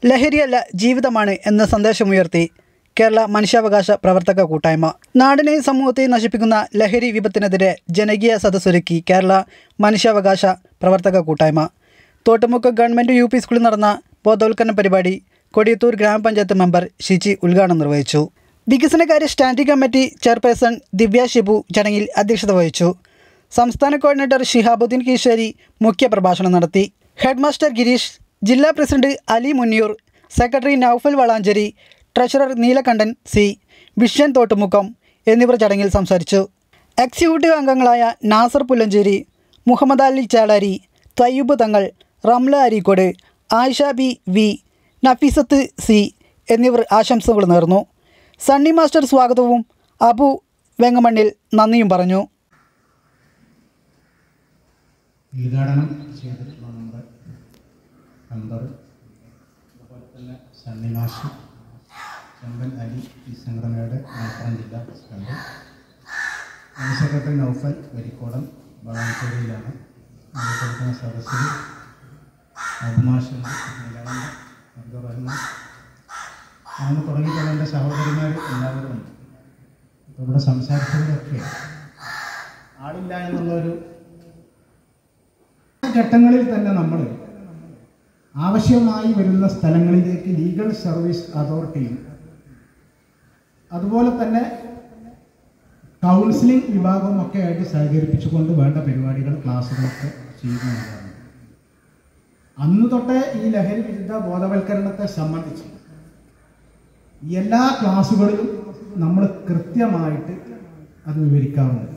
ലഹരിയല്ല ജീവിതമാണ് എന്ന സന്ദേശമുയർത്തി കേരള മനുഷ്യാവകാശ പ്രവർത്തക കൂട്ടായ്മ നാടിനെയും സമൂഹത്തെയും നശിപ്പിക്കുന്ന ലഹരി വിപത്തിനെതിരെ ജനകീയ സദസ്സൊരുക്കി കേരള മനുഷ്യാവകാശ പ്രവർത്തക കൂട്ടായ്മ തോട്ടുമുക്ക് ഗവൺമെൻറ് യു പി സ്കൂളിൽ നടന്ന ബോധവൽക്കരണ പരിപാടി കൊടിയത്തൂർ ഗ്രാമപഞ്ചായത്ത് മെമ്പർ ഷിജി ഉദ്ഘാടനം നിർവഹിച്ചു വികസനകാര്യ standing committee chairperson Divya Shibu ചടങ്ങിൽ അധ്യക്ഷത വഹിച്ചു സംസ്ഥാന കോർഡിനേറ്റർ ഷിഹാബുദ്ദീൻ കീശ്ശേരി മുഖ്യപ്രഭാഷണം നടത്തി ഹെഡ്മാസ്റ്റർ ഗിരീഷ് ജില്ലാ president Ali Munniyur secretary Noufal Valanchery treasurer Neelakandan C Vishyan Thottumukkam എന്നിവർ ചടങ്ങിൽ സംസാരിച്ചു എക്സിക്യൂട്ടീവ് അംഗങ്ങളായ Nasar Pullancheri Muhammad Ali Chelari Thayyub Thangal Ramla Areekode Ayisha B V Nafeesath C എന്നിവർ ആശംസകൾ നേർന്നു സണ്ണി മാസ്റ്റർ സ്വാഗതവും അബു വെങ്ങമണ്ണിൽ നന്ദിയും പറഞ്ഞു ഉദ്ഘാടനം ചെയ്തിട്ടുള്ള നമ്മുടെ മെമ്പർ അതുപോലെ തന്നെ സണ്ണി മാഷ് ചെമ്പൻ അലി ഈ സംഘടനയുടെ മലപ്പുറം ജില്ലാ president general secretary Noufal Varikkodam വളാഞ്ചേരിയിലാണ് കൊടുക്കുന്ന സദസ്സിൽ അബുമാഷുണ്ട് നീലാനന്ദ അബ്ദുറഹ്മാൻ അങ്ങനെ തുടങ്ങിയിട്ടുള്ള എൻ്റെ സഹോദരിമാർ എല്ലാവരും ഉണ്ട് അപ്പോൾ ഇവിടെ സംസാരിച്ചവരൊക്കെ ആളില്ല എന്നുള്ളൊരു ഘട്ടങ്ങളിൽ തന്നെ നമ്മൾ ആവശ്യമായി വരുന്ന സ്ഥലങ്ങളിലേക്ക് ലീഗൽ സർവീസ് അതോറിറ്റിയും അതുപോലെ തന്നെ കൗൺസിലിംഗ് വിഭാഗവും ഒക്കെ ആയിട്ട് സഹകരിപ്പിച്ചുകൊണ്ട് വേണ്ട പരിപാടികൾ ക്ലാസ്സുകളൊക്കെ ചെയ്യുന്നതാണ് അന്ന് തൊട്ടേ ഈ ലഹരി വിരുദ്ധ ബോധവൽക്കരണത്തെ സംബന്ധിച്ച് എല്ലാ ക്ലാസ്സുകളിലും നമ്മൾ കൃത്യമായിട്ട് അത് വിവരിക്കാറുണ്ട്